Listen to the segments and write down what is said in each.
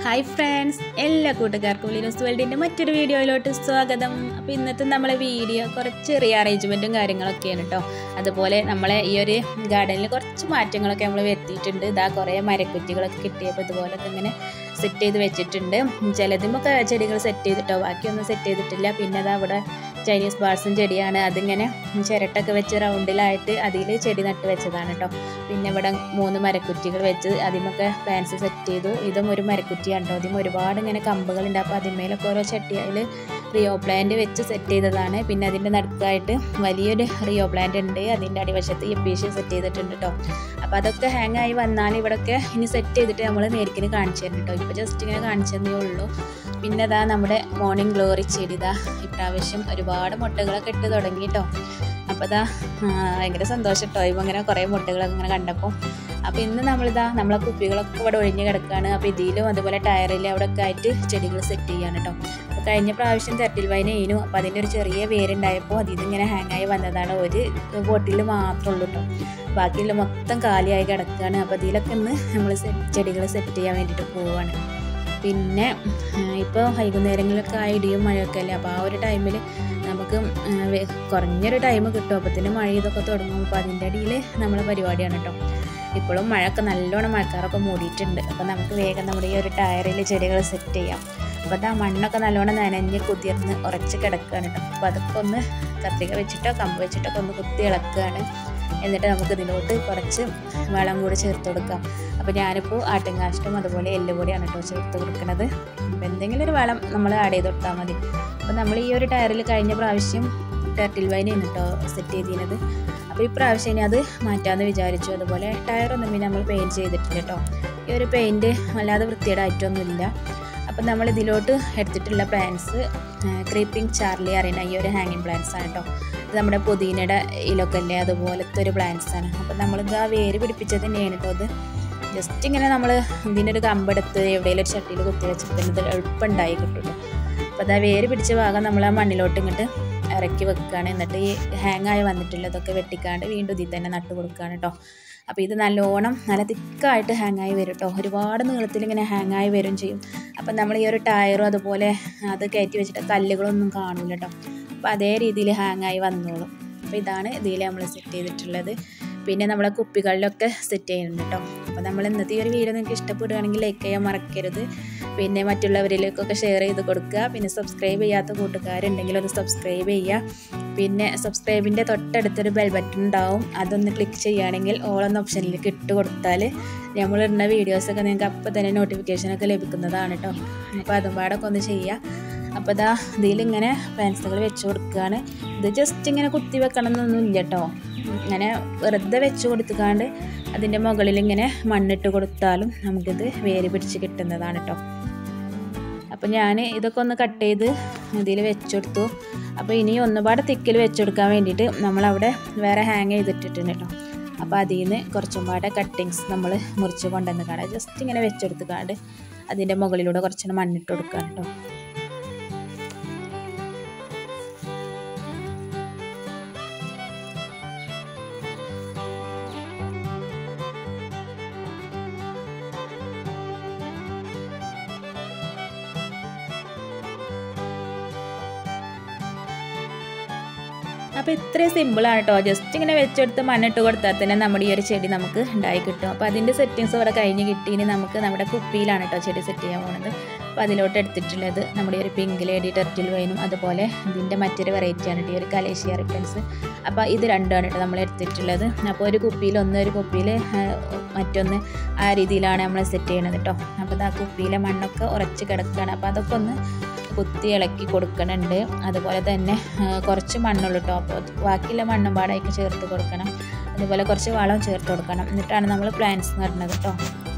hi friends എല്ലാ കൂട്ടുകാർക്കും ലിനോസ് വേൾഡിൻ്റെ മറ്റൊരു വീഡിയോയിലോട്ട് സ്വാഗതം അപ്പോൾ ഇന്നത്തെ നമ്മളെ വീഡിയോ കുറച്ച് റീഅറേഞ്ച്മെൻറ്റും കാര്യങ്ങളൊക്കെയാണ് കേട്ടോ അതുപോലെ നമ്മളെ ഈ ഒരു ഗാർഡനിൽ കുറച്ച് മാറ്റങ്ങളൊക്കെ നമ്മൾ വരുത്തിയിട്ടുണ്ട് ഇതാ കുറേ മരക്കുറ്റികളൊക്കെ കിട്ടിയപ്പോൾ ഇതുപോലൊക്കെ ഇങ്ങനെ സെറ്റ് ചെയ്ത് വെച്ചിട്ടുണ്ട് ചിലതുമൊക്കെ ചെടികൾ സെറ്റ് ചെയ്തിട്ടോ ബാക്കിയൊന്നും സെറ്റ് ചെയ്തിട്ടില്ല പിന്നെ അതാ അവിടെ ചൈനീസ് ബാൾസും ചെടിയാണ് അതിങ്ങനെ ചിരട്ടൊക്കെ വെച്ച് റൗണ്ടിലായിട്ട് അതിൽ ചെടി നട്ട് വെച്ചതാണ് കേട്ടോ പിന്നെ ഇവിടെ മൂന്ന് മരക്കുറ്റികൾ വെച്ച് അതിമൊക്കെ പ്ലാന്റ്സ് സെറ്റ് ചെയ്തു ഇതും ഒരു മരക്കുറ്റിയാണ് കേട്ടോ അതിന് ഒരുപാട് ഇങ്ങനെ കമ്പുകളുണ്ട് അപ്പോൾ അതിന്മേലൊക്കെ ഓരോ ചട്ടിയിൽ റിയോ പ്ലാന്റ് വെച്ച് സെറ്റ് ചെയ്തതാണ് പിന്നെ അതിൻ്റെ നടുക്കായിട്ട് വലിയൊരു റിയോ പ്ലാന്റ് ഉണ്ട് അതിൻ്റെ അടിവശത്ത് എപ്പീഷ്യ സെറ്റ് ചെയ്തിട്ടുണ്ട് കേട്ടോ അപ്പോൾ അതൊക്കെ ഹാങ് ആയി വന്നാൽ ഇവിടെയൊക്കെ ഇനി സെറ്റ് ചെയ്തിട്ട് നമ്മൾ നേരിക്കിന് കാണിച്ചു തരും കേട്ടോ ഇപ്പോൾ ജസ്റ്റ് ഇങ്ങനെ കാണിച്ചതേ ഉള്ളൂ പിന്നെ ഇതാ നമ്മുടെ മോർണിംഗ് ഗ്ലോറി ചെടി ഇതാ ഇപ്രാവശ്യം ഒരുപാട് മുട്ടകളൊക്കെ ഇട്ട് തുടങ്ങി കേട്ടോ അപ്പോൾ ഇതാ ഭയങ്കര സന്തോഷം കേട്ടോ ഇപ്പം ഇങ്ങനെ കുറേ മുട്ടകളൊക്കെ ഇങ്ങനെ കണ്ടപ്പോൾ അപ്പോൾ ഇന്ന് നമ്മളിതാ നമ്മളെ കുപ്പികളൊക്കെ ഇവിടെ ഒഴിഞ്ഞ് കിടക്കുകയാണ് അപ്പോൾ ഇതിലും അതുപോലെ ടയറിലും അവിടെ ഒക്കെ ആയിട്ട് ചെടികൾ സെറ്റ് ചെയ്യാണ് കേട്ടോ അപ്പോൾ കഴിഞ്ഞ പ്രാവശ്യം തെരട്ടിൽ വൈന ചെയ്യുന്നു അപ്പോൾ അതിൻ്റെ ഒരു ചെറിയ വേരുണ്ടായപ്പോൾ അതിൽ നിന്ന് ഇങ്ങനെ ഹാങ് ആയി വന്നതാണ് ഒരു ബോട്ടിൽ മാത്രമേ ഉള്ളൂ കേട്ടോ ബാക്കിയുള്ള മൊത്തം കാലിയായി കിടക്കുകയാണ് അപ്പോൾ ഇതിലൊക്കെ ഇന്ന് നമ്മൾ ചെടികൾ സെറ്റ് ചെയ്യാൻ വേണ്ടിയിട്ട് പോവുകയാണ് പിന്നെ ഇപ്പോൾ വൈകുന്നേരങ്ങളിലൊക്കെ ആ ഇടിയും മഴയൊക്കെ അല്ലേ അപ്പോൾ ആ ഒരു ടൈമിൽ നമുക്ക് കുറഞ്ഞൊരു ടൈം കിട്ടും അപ്പോൾ തന്നെ മഴ ഇതൊക്കെ തുടങ്ങും അപ്പോൾ അതിൻ്റെ അടിയിൽ നമ്മളെ പരിപാടിയാണ് കേട്ടോ ഇപ്പോഴും മഴയൊക്കെ നല്ലോണം മഴക്കാറൊക്കെ മൂടിയിട്ടുണ്ട് അപ്പോൾ നമുക്ക് വേഗം നമ്മുടെ ഈ ഒരു ടയറിൽ ചെടികൾ സെറ്റ് ചെയ്യാം അപ്പോൾ അത് ആ മണ്ണൊക്കെ നല്ലോണം നനഞ്ഞ് കുതിർന്ന് ഉറച്ച് കിടക്കുകയാണ് കേട്ടോ അപ്പോൾ അതൊക്കെ ഒന്ന് കത്തിക വെച്ചിട്ടോ കമ്പ് വെച്ചിട്ടൊക്കെ ഒന്ന് കുത്തി ഇളക്കുകയാണ് എന്നിട്ട് നമുക്ക് ഇതിലോട്ട് കുറച്ച് വളം കൂടി ചേർത്ത് കൊടുക്കാം അപ്പോൾ ഞാനിപ്പോൾ ആട്ടിൻകാഷ്ടം അതുപോലെ എല്ലുപൊടിയാണ് കേട്ടോ ചേർത്ത് കൊടുക്കുന്നത് അപ്പോൾ എന്തെങ്കിലും ഒരു വളം നമ്മൾ ആഡ് ചെയ്ത് കൊടുത്താൽ മതി അപ്പോൾ നമ്മൾ ഈ ഒരു ടയറിൽ കഴിഞ്ഞ പ്രാവശ്യം ടർട്ടിൽ വൈനാണ് കേട്ടോ സെറ്റ് ചെയ്തിരുന്നത് അപ്പോൾ ഈ പ്രാവശ്യം ഇനി അത് മാറ്റാമെന്ന് വിചാരിച്ചു അതുപോലെ ടയറൊന്നും പിന്നെ നമ്മൾ പെയിൻറ്റ് ചെയ്തിട്ടില്ല കേട്ടോ ഈ ഒരു പെയിൻറ്റ് വല്ലാതെ വൃത്തിയേടായിട്ടൊന്നുമില്ല അപ്പം നമ്മൾ ഇതിലോട്ട് എടുത്തിട്ടുള്ള പ്ലാന്റ്സ് ക്രീപ്പിംഗ് ചാർലി അറിയുന്ന ഈ ഒരു ഹാങ്ങിങ് പ്ലാന്റ്സ് ആണ് കേട്ടോ ഇത് നമ്മുടെ പുതിനയുടെ ഇലൊക്കെ അല്ലേ അതുപോലത്തെ ഒരു പ്ലാന്റ്സ് ആണ് അപ്പം നമ്മളിത് ആ വേര് പിടിപ്പിച്ചത് തന്നെയാണ് കേട്ടോ അത് ജസ്റ്റ് ഇങ്ങനെ നമ്മൾ ഇതിൻ്റെ ഒരു കമ്പെടുത്ത് എവിടെയെങ്കിലും ഒരു ചട്ടിയിൽ കുത്തി വെച്ചിട്ട് ഇത് എളുപ്പമുണ്ടായി കിട്ടുള്ളൂ അപ്പോൾ അത് ആ വേര് പിടിച്ച ഭാഗം നമ്മൾ ആ മണ്ണിലോട്ട് ഇങ്ങോട്ട് ഇറക്കി വെക്കുകയാണ് എന്നിട്ട് ഈ ഹാങ് ആയി വന്നിട്ടുള്ളതൊക്കെ വെട്ടിക്കാണ്ട് വീണ്ടും ഇതിൽ തന്നെ നട്ട് കൊടുക്കുകയാണ് കേട്ടോ അപ്പോൾ ഇത് നല്ലോണം നല്ല തിക്കായിട്ട് ഹാങ് ആയി വരും കേട്ടോ ഒരുപാട് നീളത്തിൽ ഇങ്ങനെ ഹാങ് ആയി വരും ചെയ്യും അപ്പം നമ്മൾ ഈ ഒരു ടയറും അതുപോലെ അത് കയറ്റി വെച്ചിട്ട് കല്ലുകളൊന്നും കാണില്ല കേട്ടോ അപ്പോൾ അതേ രീതിയിൽ ഹാങ് ആയി വന്നോളും അപ്പോൾ ഇതാണ് ഇതിൽ നമ്മൾ സെറ്റ് ചെയ്തിട്ടുള്ളത് പിന്നെ നമ്മളെ കുപ്പികളിലൊക്കെ സെറ്റ് ചെയ്യുന്നുണ്ട് കേട്ടോ അപ്പോൾ നമ്മൾ ഇന്നത്തെ ഈ ഒരു വീഡിയോ നിങ്ങൾക്ക് ഇഷ്ടപ്പെടുകയാണെങ്കിൽ ലൈക്ക് ചെയ്യാൻ മറക്കരുത് പിന്നെ മറ്റുള്ളവരിലേക്കൊക്കെ ഷെയർ ചെയ്ത് കൊടുക്കുക പിന്നെ സബ്സ്ക്രൈബ് ചെയ്യാത്ത കൂട്ടുകാരുണ്ടെങ്കിൽ ഒന്ന് സബ്സ്ക്രൈബ് ചെയ്യുക പിന്നെ സബ്സ്ക്രൈബിൻ്റെ തൊട്ടടുത്തൊരു ബെൽ ബട്ടൺ ഉണ്ടാവും അതൊന്ന് ക്ലിക്ക് ചെയ്യുകയാണെങ്കിൽ ഓൾ എന്ന ഓപ്ഷനിലേക്ക് ഇട്ട് കൊടുത്താൽ നമ്മൾ ഇടുന്ന വീഡിയോസൊക്കെ നിങ്ങൾക്ക് അപ്പോൾ തന്നെ നോട്ടിഫിക്കേഷനൊക്കെ ലഭിക്കുന്നതാണ് കേട്ടോ അപ്പോൾ അതും പാടൊക്കെ ഒന്ന് ചെയ്യുക അപ്പോൾ ഇതാ ഇതിലിങ്ങനെ പ്ലാൻസുകൾ വെച്ച് കൊടുക്കുകയാണ് ഇത് ജസ്റ്റ് ഇങ്ങനെ കുത്തി വെക്കണം എന്നൊന്നും ഇല്ല കേട്ടോ ഇങ്ങനെ വെറുതെ വെച്ച് കൊടുത്തുകാണ്ട് അതിൻ്റെ മുകളിൽ ഇങ്ങനെ മണ്ണിട്ട് കൊടുത്താലും നമുക്കിത് വേര് പിടിച്ച് കിട്ടുന്നതാണ് കേട്ടോ അപ്പോൾ ഞാൻ ഇതൊക്കെ ഒന്ന് കട്ട് ചെയ്ത് ഇതിൽ വെച്ചെടുത്തു അപ്പോൾ ഇനി ഒന്നുപാടെ തിക്കിൽ വെച്ചെടുക്കാൻ വേണ്ടിയിട്ട് നമ്മളവിടെ വേറെ ഹാങ് ചെയ്തിട്ടിട്ടുണ്ട് കേട്ടോ അപ്പോൾ അതിൽ നിന്ന് കുറച്ചും പാടെ കട്ടിങ്സ് നമ്മൾ മുറിച്ച് കൊണ്ടുവന്ന് കാണാം ജസ്റ്റ് ഇങ്ങനെ വെച്ചെടുത്ത് കാണ്ട് അതിൻ്റെ മുകളിലൂടെ കുറച്ചുകൂടെ മണ്ണിട്ട് കൊടുക്കാം കേട്ടോ അപ്പോൾ ഇത്രയും സിമ്പിളാണ് കേട്ടോ ജസ്റ്റ് ഇങ്ങനെ വെച്ചെടുത്ത് മണ്ണിട്ട് കൊടുത്താൽ തന്നെ നമ്മുടെ ഈ ഒരു ചെടി നമുക്ക് ഉണ്ടായി കിട്ടും അപ്പോൾ അതിൻ്റെ സെറ്റിങ്സ് ഇവിടെ കഴിഞ്ഞ് കിട്ടി ഇനി നമുക്ക് നമ്മുടെ കുപ്പിയിലാണ് കേട്ടോ ചെടി സെറ്റ് ചെയ്യാൻ പോകുന്നത് അപ്പോൾ അതിലോട്ട് എടുത്തിട്ടുള്ളത് നമ്മുടെ ഒരു പിങ്ക് ലേഡി ടെർട്ടിൽ വൈനും അതുപോലെ ഇതിൻ്റെ മറ്റൊരു വെറൈറ്റിയാണ് ഈ ഒരു കലേഷ്യ റിപ്പൻസ് അപ്പോൾ ഇത് രണ്ടുമാണ് കേട്ടോ നമ്മൾ എടുത്തിട്ടുള്ളത് അപ്പോൾ ഒരു കുപ്പിയിൽ ഒന്ന് ഒരു കുപ്പിയിൽ മറ്റൊന്ന് ആ രീതിയിലാണ് നമ്മൾ സെറ്റ് ചെയ്യണത് കേട്ടോ അപ്പോൾ ആ കുപ്പിയിലെ മണ്ണൊക്കെ ഉറച്ച് കിടക്കുകയാണ് അപ്പോൾ അതൊക്കെ ഒന്ന് കുത്തി ഇളക്കി കൊടുക്കണുണ്ട് അതുപോലെ തന്നെ കുറച്ച് മണ്ണുള്ളൂ കേട്ടോ അപ്പോൾ ബാക്കിയുള്ള മണ്ണും പാടേക്ക് ചേർത്ത് കൊടുക്കണം അതുപോലെ കുറച്ച് വളം ചേർത്ത് കൊടുക്കണം എന്നിട്ടാണ് നമ്മൾ പ്ലാന്റ്സ് നടുന്നത് കേട്ടോ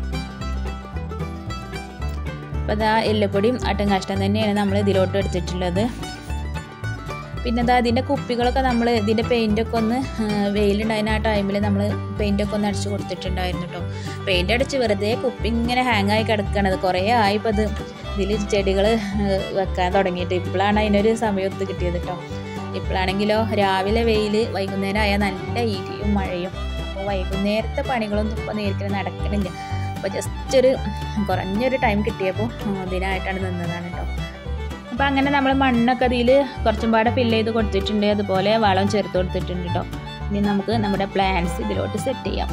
അപ്പോൾ അതാ എല്ലപ്പൊടിയും ആട്ടുംകാഷ്ടം തന്നെയാണ് നമ്മൾ ഇതിലോട്ട് എടുത്തിട്ടുള്ളത് പിന്നെ എന്താ അതിൻ്റെ കുപ്പികളൊക്കെ നമ്മൾ ഇതിൻ്റെ പെയിൻറ്റൊക്കെ ഒന്ന് വെയിലുണ്ടായിരുന്ന ആ ടൈമിൽ നമ്മൾ പെയിൻറ്റൊക്കെ ഒന്ന് അടിച്ച് കൊടുത്തിട്ടുണ്ടായിരുന്നു കേട്ടോ പെയിൻറ്റ് അടിച്ച് വെറുതെ കുപ്പി ഇങ്ങനെ ഹാങ് ആയി കിടക്കണത് കുറേ ആയി ഇപ്പോൾ ഇത് ഇതിൽ ചെടികൾ വെക്കാൻ തുടങ്ങിയിട്ട് ഇപ്പോഴാണ് അതിനൊരു സമയത്ത് കിട്ടിയത് കേട്ടോ ഇപ്പോഴാണെങ്കിലോ രാവിലെ വെയിൽ വൈകുന്നേരം ആയാൽ നല്ല ഇടിയും മഴയും അപ്പോൾ വൈകുന്നേരത്തെ പണികളൊന്നും ഇപ്പോൾ നേരിട്ട് നടക്കണില്ല അപ്പോൾ ജസ്റ്റ് ഒരു കുറഞ്ഞൊരു ടൈം കിട്ടിയപ്പോൾ ഇതിനായിട്ടാണ് നിന്നതാണ് കേട്ടോ അപ്പോൾ അങ്ങനെ നമ്മൾ മണ്ണൊക്കെ അതിൽ കുറച്ചും പാടെ ഫില്ല് ചെയ്ത് കൊടുത്തിട്ടുണ്ട് അതുപോലെ വളം ചേർത്ത് കൊടുത്തിട്ടുണ്ട് കേട്ടോ ഇനി നമുക്ക് നമ്മുടെ പ്ലാന്റ്സ് ഇതിലോട്ട് സെറ്റ് ചെയ്യാം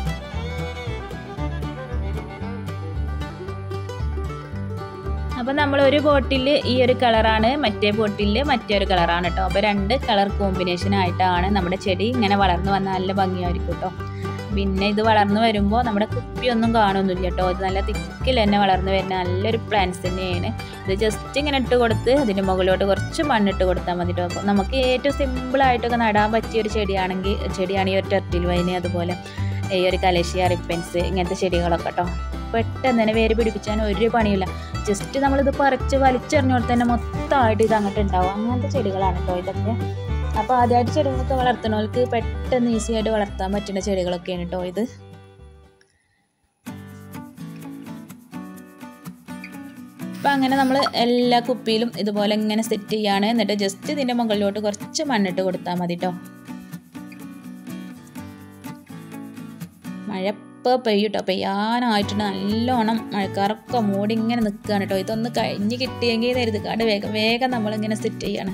അപ്പോൾ നമ്മൾ ഒരു ബോട്ടിൽ ഈ ഒരു കളറാണ് മറ്റേ ബോട്ടിൽ മറ്റൊരു കളറാണ് കേട്ടോ അപ്പോൾ രണ്ട് കളർ കോമ്പിനേഷൻ ആയിട്ടാണ് നമ്മുടെ ചെടി ഇങ്ങനെ വളർന്നു വന്നാൽ നല്ല ഭംഗിയായിരിക്കും കേട്ടോ പിന്നെ ഇത് വളർന്നു വരുമ്പോൾ നമ്മുടെ കുപ്പിയൊന്നും കാണുന്നില്ല കേട്ടോ ഇത് നല്ല തിക്കിൽ തന്നെ വളർന്നു വരുന്ന നല്ലൊരു പ്ലാന്റ്സ് തന്നെയാണ് ഇത് ജസ്റ്റ് ഇങ്ങനെ ഇട്ട് കൊടുത്ത് അതിൻ്റെ മുകളിലോട്ട് കുറച്ച് മണ്ണിട്ട് കൊടുത്താൽ മതി കേട്ടോ അപ്പോൾ നമുക്ക് ഏറ്റവും സിമ്പിളായിട്ടൊക്കെ നടാൻ പറ്റിയ ഒരു ചെടിയാണെങ്കിൽ ചെടിയാണ് ഈ ഒരു ടെർട്ടിൽ വൈന് അതുപോലെ ഈ ഒരു കലേഷ്യ റിപ്പൻസ് ഇങ്ങനത്തെ ചെടികളൊക്കെ കേട്ടോ പെട്ടെന്ന് തന്നെ വേര് പിടിപ്പിച്ചാൽ ഒരു പണിയില്ല ജസ്റ്റ് നമ്മളിത് പറിച്ച് വലിച്ചെറിഞ്ഞോട്ട് തന്നെ മൊത്തമായിട്ട് ഇത് അങ്ങോട്ട് ഉണ്ടാവും അങ്ങനത്തെ ചെടികളാണ് കേട്ടോ ഇതൊക്കെ അപ്പോൾ ആദ്യമായിട്ട് ചെടികളൊക്കെ വളർത്തുന്നവർക്ക് പെട്ടെന്ന് ഈസി ആയിട്ട് വളർത്താൻ പറ്റുന്ന ചെടികളൊക്കെയാണ് കേട്ടോ ഇത് അപ്പം അങ്ങനെ നമ്മൾ എല്ലാ കുപ്പിയിലും ഇതുപോലെ ഇങ്ങനെ സെറ്റ് ചെയ്യാണ് എന്നിട്ട് ജസ്റ്റ് ഇതിൻ്റെ മുകളിലോട്ട് കുറച്ച് മണ്ണിട്ട് കൊടുത്താൽ മതി കേട്ടോ മഴ ഇപ്പോൾ പെയ്യും കേട്ടോ പെയ്യാനായിട്ടുണ്ട് നല്ലോണം മഴക്കാറൊക്കെ മൂടി ഇങ്ങനെ നിൽക്കുകയാണ് കേട്ടോ ഇതൊന്ന് കഴിഞ്ഞ് കിട്ടിയെങ്കിൽ കരുതുകാട് വേഗം വേഗം നമ്മളിങ്ങനെ സെറ്റ് ചെയ്യാണ്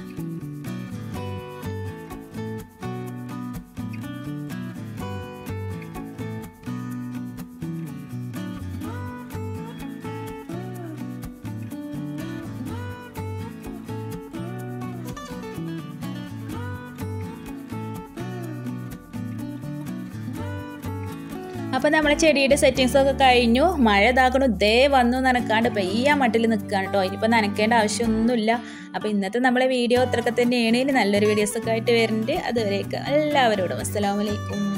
അപ്പോൾ നമ്മളെ ചെടിയുടെ സെറ്റിങ്സ് ഒക്കെ കഴിഞ്ഞു മഴ ഇതാക്കണു ദേ വന്നു നനക്കാണ്ട് പെയ്യാൻ മട്ടിൽ നിൽക്കുകയാണ് കേട്ടോ ഇനിയിപ്പോൾ നനയ്ക്കേണ്ട ആവശ്യമൊന്നുമില്ല അപ്പോൾ ഇന്നത്തെ നമ്മളെ വീഡിയോ അത്രയൊക്കെ തന്നെയാണ് ഇനി നല്ലൊരു വീഡിയോസൊക്കെ ആയിട്ട് വരുന്നുണ്ട് അതുവരേക്ക് എല്ലാവരോടും അസ്സലാമലൈക്കും